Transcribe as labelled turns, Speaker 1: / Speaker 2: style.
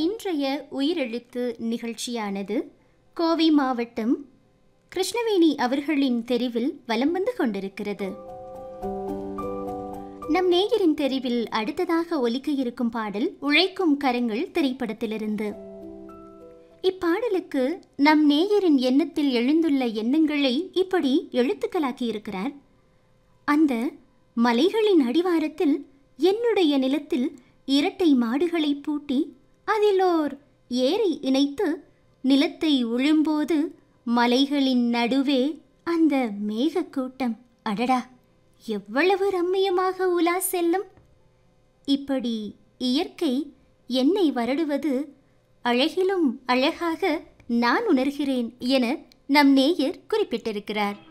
Speaker 1: இன்றைய உயிரெழுத்து நிகழ்ச்சியானது கோவை மாவட்டம் கிருஷ்ணவேணி அவர்களின் தெருவில் வலம் வந்து கொண்டிருக்கிறது நம் நேயரின் தெருவில் அடுத்ததாக ஒலிக்க இருக்கும் பாடல் உழைக்கும் கரங்கள் திரைப்படத்திலிருந்து இப்பாடலுக்கு நம் நேயரின் எண்ணத்தில் எழுந்துள்ள எண்ணங்களை இப்படி எழுத்துக்களாக்கி இருக்கிறார் அந்த மலைகளின் அடிவாரத்தில் என்னுடைய நிலத்தில் இரட்டை மாடுகளை பூட்டி அதிலோர் ஏரி இணைத்து நிலத்தை உழும்போது மலைகளின் நடுவே அந்த மேகக்கூட்டம் அடடா எவ்வளவு ரம்மியமாக உலா செல்லும் இப்படி இயற்கை என்னை வருடுவது அழகிலும் அழகாக நான் உணர்கிறேன் என நம் நேயர் குறிப்பிட்டிருக்கிறார்